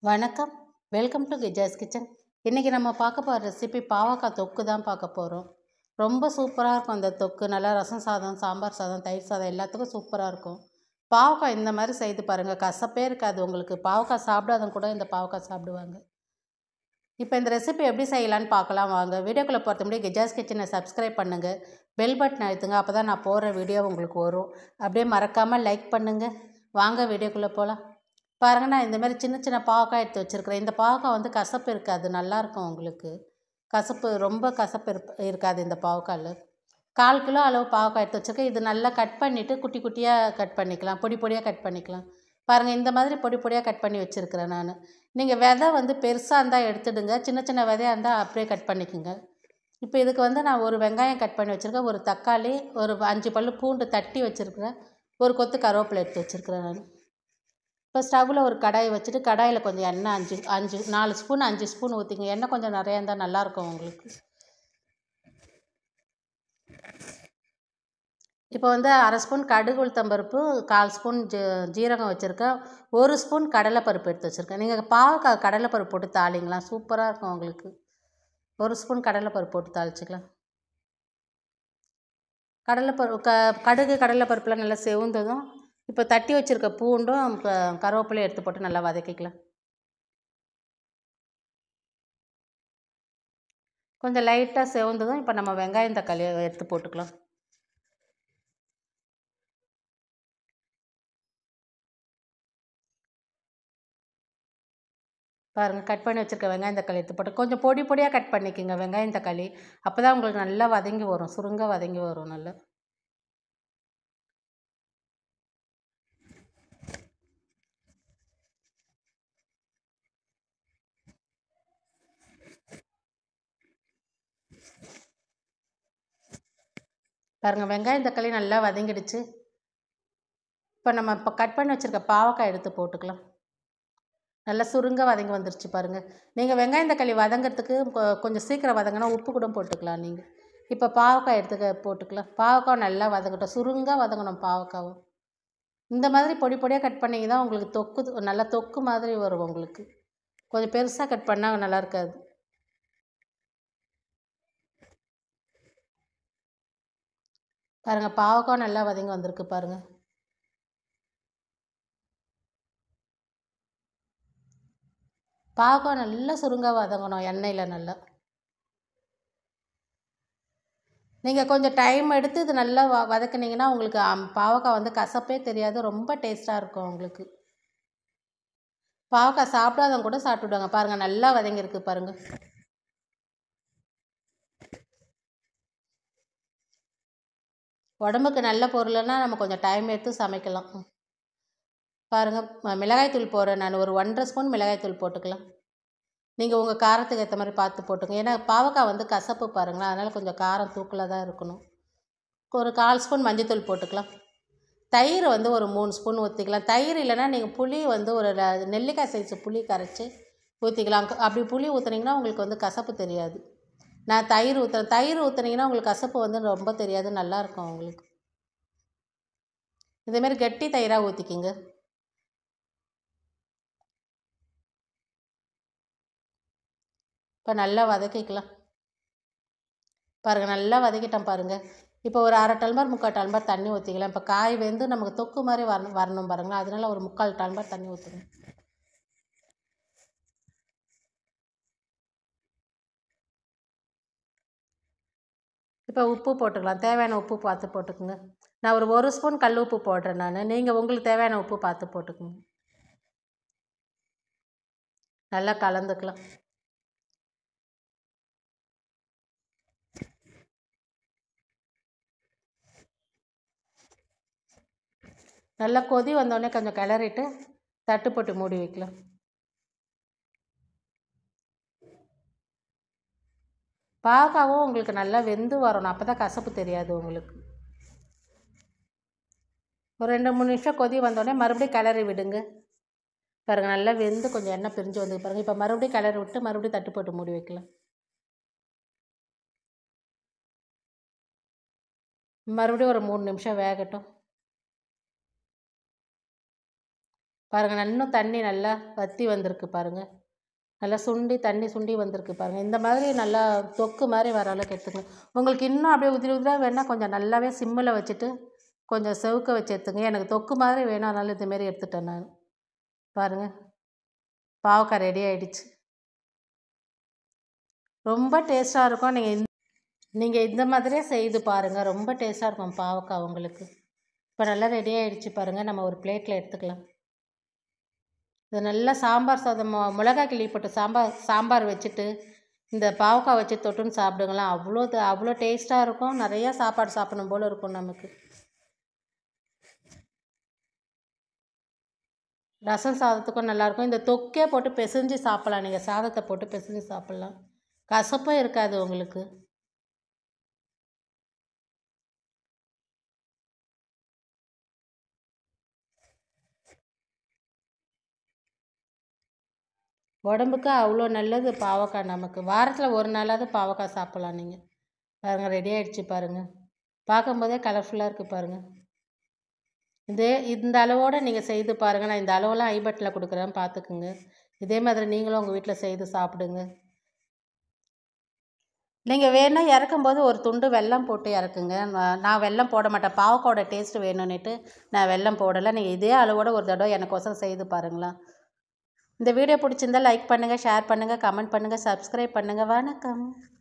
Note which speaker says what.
Speaker 1: வணக்கம் welcome to கிஜாஸ் kitchen இன்றைக்கி நம்ம பார்க்க போகிற ரெசிபி பாவக்காய் தொக்கு தான் பார்க்க போகிறோம் ரொம்ப சூப்பராக இருக்கும் அந்த தொக்கு நல்லா ரசம் சாதம் சாம்பார் சாதம் தயிர் சாதம் எல்லாத்துக்கும் சூப்பராக இருக்கும் பாவக்காய் இந்த மாதிரி செய்து பாருங்கள் கசப்பே இருக்காது உங்களுக்கு பாவக்காய் சாப்பிடாதவங்க கூட இந்த பாவக்காய் சாப்பிடுவாங்க இப்போ இந்த ரெசிபி எப்படி செய்யலான்னு பார்க்கலாம் வாங்க வீடியோக்குள்ளே போகிறது முன்னாடி கிஜாஸ் கிச்சனை சப்ஸ்கிரைப் பண்ணுங்கள் பெல் பட்டன் அழுத்துங்க அப்போ தான் நான் போடுற வீடியோ உங்களுக்கு வரும் அப்படியே மறக்காமல் லைக் பண்ணுங்கள் வாங்க வீடியோக்குள்ளே போகலாம் பாருங்கள் நான் இந்த மாதிரி சின்ன சின்ன பாவக்காய் எடுத்து வச்சுருக்கிறேன் இந்த பாவக்காய் வந்து கசப்பு இருக்காது நல்லாயிருக்கும் உங்களுக்கு கசப்பு ரொம்ப கசப்பு இருப் இருக்காது இந்த பாவக்காயில் கால் கிலோ அளவு பாவக்காய் எடுத்து வச்சுருக்கேன் இது நல்லா கட் பண்ணிவிட்டு குட்டி குட்டியாக கட் பண்ணிக்கலாம் பொடி பொடியாக கட் பண்ணிக்கலாம் பாருங்கள் இந்த மாதிரி பொடி பொடியாக கட் பண்ணி வச்சுருக்கிறேன் நான் நீங்கள் விதை வந்து பெருசாக இருந்தால் எடுத்துடுங்க சின்ன சின்ன விதையாக இருந்தால் அப்படியே கட் பண்ணிக்கோங்க இப்போ இதுக்கு வந்து நான் ஒரு வெங்காயம் கட் பண்ணி வச்சுருக்கேன் ஒரு தக்காளி ஒரு அஞ்சு பல் பூண்டு தட்டி வச்சுருக்கிறேன் ஒரு கொத்து கருவேப்பிலை எடுத்து வச்சுருக்கிறேன் நான் இப்போ ஸ்டவ்வில் ஒரு கடாயை வச்சுட்டு கடாயில் கொஞ்சம் எண்ணெய் அஞ்சு அஞ்சு நாலு ஸ்பூன் அஞ்சு ஸ்பூன் ஊற்றிங்க எண்ணெய் கொஞ்சம் நிறையா இருந்தால் நல்லாயிருக்கும் உங்களுக்கு இப்போ வந்து அரை ஸ்பூன் கடுகு உளுத்தம்பருப்பு கால் ஸ்பூன் ஜீ ஜீரகம் வச்சுருக்கேன் ஒரு ஸ்பூன் கடலைப்பருப்பு எடுத்து வச்சுருக்கேன் நீங்கள் பாவக்காய் கடலைப்பருப்பு போட்டு தாளிங்களாம் சூப்பராக இருக்கும் உங்களுக்கு ஒரு ஸ்பூன் கடலைப்பருப்பு போட்டு தாளிச்சிக்கலாம் கடலைப்பருப்பு க கடுகு கடலைப்பருப்புலாம் நல்லா செவுந்ததும் இப்போ தட்டி வச்சுருக்க பூண்டும் கருவேப்பிலையும் எடுத்து போட்டு நல்லா வதக்கிக்கலாம் கொஞ்சம் லைட்டாக செவந்ததும் இப்போ நம்ம வெங்காயம் தக்காளி எடுத்து போட்டுக்கலாம் பாருங்கள் கட் பண்ணி வச்சுருக்க வெங்காயம் தக்காளி எடுத்து போட்டு கொஞ்சம் பொடி பொடியாக கட் பண்ணிக்கோங்க வெங்காயம் தக்காளி அப்போ தான் உங்களுக்கு நல்லா வதங்கி வரும் சுருங்க வதங்கி வரும் நல்லா பாருங்கள் வெங்காயம் தக்காளி நல்லா வதங்கிடுச்சு இப்போ நம்ம இப்போ கட் பண்ணி வச்சுருக்க பாவக்காய் எடுத்து போட்டுக்கலாம் நல்லா சுருங்க வதங்கி வந்துருச்சு பாருங்கள் நீங்கள் வெங்காயம் தக்காளி வதங்கிறதுக்கு கொஞ்சம் சீக்கிரம் வதங்கினா உப்பு கூட போட்டுக்கலாம் நீங்கள் இப்போ பாவக்காய் எடுத்துக்க போட்டுக்கலாம் பாவக்காய் நல்லா வதங்கட்டும் சுருங்க வதங்கணும் பாவக்காவும் இந்த மாதிரி பொடி பொடியாக கட் பண்ணிங்க தான் உங்களுக்கு தொக்கு நல்லா தொக்கு மாதிரி வரும் உங்களுக்கு கொஞ்சம் பெருசாக கட் பண்ணால் நல்லா இருக்காது பாருங்கள் பாவக்காய் நல்லா வதங்கி வந்திருக்கு பாருங்கள் பாவக்காய் நல்லா சுருங்க வதங்கணும் எண்ணெயில் நல்லா நீங்கள் கொஞ்சம் டைம் எடுத்து இது நல்லா வ வதக்குனீங்கன்னா உங்களுக்கு பாவக்காய் வந்து கசப்பே தெரியாது ரொம்ப டேஸ்ட்டாக இருக்கும் உங்களுக்கு பாவக்காய் சாப்பிடாதவங்க கூட சாப்பிட்டுடுவாங்க பாருங்கள் நல்லா வதங்கியிருக்கு பாருங்கள் உடம்புக்கு நல்ல பொருள்னா நம்ம கொஞ்சம் டைம் எடுத்து சமைக்கலாம் பாருங்கள் மிளகாய்த்தூள் போடுறேன் நான் ஒரு ஒன்றரை ஸ்பூன் மிளகாய்த்தூள் போட்டுக்கலாம் நீங்கள் உங்கள் காரத்துக்கு ஏற்ற மாதிரி பார்த்து போட்டுங்க ஏன்னா பாவக்காய் வந்து கசப்பு பாருங்களேன் அதனால் கொஞ்சம் காரம் தூக்கில் தான் இருக்கணும் ஒரு கால் ஸ்பூன் மஞ்சத்தூள் போட்டுக்கலாம் தயிர் வந்து ஒரு மூணு ஸ்பூன் ஊற்றிக்கலாம் தயிர் இல்லைன்னா நீங்கள் புளி வந்து ஒரு நெல்லிக்காய் சைஸு புளி கரைச்சி ஊற்றிக்கலாம் அப்படி புளி ஊற்றுனீங்கன்னா உங்களுக்கு வந்து கசப்பு தெரியாது நான் தயிர் ஊற்றுறேன் தயிர் ஊற்றுனீங்கன்னா உங்களுக்கு கசப்பு வந்து ரொம்ப தெரியாது நல்லாயிருக்கும் உங்களுக்கு இதேமாரி கெட்டி தயிராக ஊற்றிக்கிங்க இப்போ நல்லா வதக்கிக்கலாம் பாருங்கள் நல்லா வதக்கிட்டேன் பாருங்கள் இப்போ ஒரு அரை டல்மர் முக்கால் டல்மர் தண்ணி ஊற்றிக்கலாம் இப்போ காய் வெந்து நமக்கு தொக்கு மாதிரி வரணும் வரணும் பாருங்களா அதனால ஒரு முக்கால் டல்மர் தண்ணி ஊற்றுங்க இப்போ உப்பு போட்டுக்கலாம் தேவையான உப்பு பார்த்து போட்டுக்கோங்க நான் ஒரு ஒரு ஸ்பூன் கல் உப்பு போடுறேன் நான் நீங்கள் உங்களுக்கு தேவையான உப்பு பார்த்து போட்டுக்கோங்க நல்லா கலந்துக்கலாம் நல்லா கொதி வந்தோடனே கொஞ்சம் கிளறிட்டு தட்டு போட்டு மூடி வைக்கலாம் பாவக்காவும் உங்களுக்கு நல்லா வெந்து வரணும் அப்போ தான் கசப்பு தெரியாது உங்களுக்கு ஒரு ரெண்டு மூணு நிமிஷம் கொதி வந்தோடனே மறுபடியும் கிளறி விடுங்க பாருங்கள் நல்லா வெந்து கொஞ்சம் எண்ணெய் பிரிஞ்சு வந்து பாருங்கள் இப்போ மறுபடியும் கிளறி விட்டு மறுபடியும் தட்டு போட்டு மூடி வைக்கலாம் மறுபடியும் ஒரு மூணு நிமிஷம் வேகட்டும் பாருங்கள் இன்னும் தண்ணி நல்லா வற்றி வந்திருக்கு பாருங்கள் நல்லா சுண்டி தண்ணி சுண்டி வந்திருக்கு பாருங்கள் இந்த மாதிரி நல்லா தொக்கு மாதிரி வர அளவுக்கு எடுத்துக்கணும் உங்களுக்கு இன்னும் அப்படியே உதிரி உதிராக வேணால் கொஞ்சம் நல்லாவே சிம்மில் வச்சுட்டு கொஞ்சம் செவுக்க வச்சு எடுத்துங்க எனக்கு தொக்கு மாதிரி வேணும் அதனால இதுமாரி எடுத்துட்டேன் நான் பாருங்கள் பாவக்காய் ரெடி ஆகிடுச்சு ரொம்ப டேஸ்ட்டாக இருக்கும் நீங்கள் இந்த நீங்கள் இந்த மாதிரியே செய்து பாருங்கள் ரொம்ப டேஸ்ட்டாக இருக்கும் பாவக்காய் உங்களுக்கு இப்போ நல்லா ரெடி ஆகிடுச்சு பாருங்கள் நம்ம ஒரு பிளேட்டில் எடுத்துக்கலாம் இது நல்லா சாம்பார் சாதம் மொ- மிளகாய் கிள்ளி போட்டு சாம்பார் சாம்பார் வச்சுட்டு இந்த பாவக்காய் வச்சு தொட்டுன்னு சாப்பிடுங்களேன் அவ்வளோ த- அவ்வளோ டேஸ்ட்டாக இருக்கும் நிறையா சாப்பாடு சாப்பிடணும் போல் இருக்கும் நமக்கு ரசம் சாதத்துக்கும் நல்லாயிருக்கும் இந்த தொக்கே போட்டு பிசைஞ்சு சாப்பிட்லாம் நீங்கள் சாதத்தை போட்டு பிசைஞ்சு சாப்பிட்லாம் கசப்பும் இருக்காது உங்களுக்கு உடம்புக்கு அவ்வளோ நல்லது பாவக்காய் நமக்கு வாரத்தில் ஒரு நாளாவது பாவக்காய் சாப்பிட்லாம் நீங்கள் பாருங்கள் ரெடி ஆகிடுச்சு பாருங்கள் பார்க்கும்போதே கலர்ஃபுல்லாக இருக்குது பாருங்கள் இதே இந்த அளவோடு நீங்கள் செய்து பாருங்கள் நான் இந்த அளவெல்லாம் ஐபட்டில் கொடுக்குறேன் பார்த்துக்குங்க இதே மாதிரி நீங்களும் உங்கள் வீட்டில் செய்து சாப்பிடுங்க நீங்கள் வேணால் இறக்கும்போது ஒரு துண்டு வெல்லம் போட்டு இறக்குங்க நான் நான் வெல்லம் போட மாட்டேன் பாவக்காயோட டேஸ்ட் வேணும்னுட்டு நான் வெல்லம் போடலை நீங்கள் இதே அளவோட ஒரு தடவை எனக்கோசரம் செய்து பாருங்களேன் இந்த வீடியோ பிடிச்சிருந்தா லைக் பண்ணுங்கள் ஷேர் பண்ணுங்கள் கமெண்ட் பண்ணுங்கள் சப்ஸ்கிரைப் பண்ணுங்கள் வணக்கம்